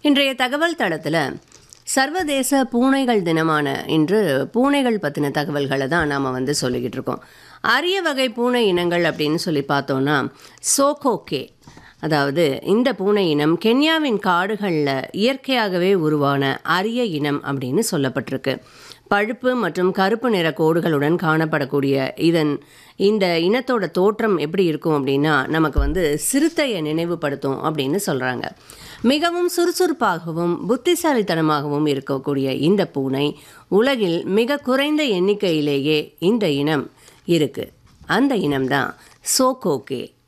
இன்றைய தகவல் தளத்தில் சர்வதேச பூனைகள் தினமான இன்று பூனைகள் பற்றின தகவல்களை தான் நாம் வந்து சொல்லிக்கிட்டு இருக்கோம் அரிய வகை பூனை இனங்கள் அப்படின்னு சொல்லி பார்த்தோன்னா சோகோகே அதாவது இந்த பூனை இனம் கென்யாவின் காடுகளில் இயற்கையாகவே உருவான அரிய இனம் அப்படின்னு சொல்லப்பட்டிருக்கு பழுப்பு மற்றும் கருப்பு நிற கோடுகளுடன் காணப்படக்கூடிய இதன் இந்த இனத்தோட தோற்றம் எப்படி இருக்கும் அப்படின்னா நமக்கு வந்து சிறுத்தையை நினைவுபடுத்தும் அப்படின்னு சொல்கிறாங்க மிகவும் சுறுசுறுப்பாகவும் புத்திசாலித்தனமாகவும் இருக்கக்கூடிய இந்த பூனை உலகில் மிக குறைந்த எண்ணிக்கையிலேயே இந்த இனம் இருக்குது அந்த இனம்தான் சோகோகே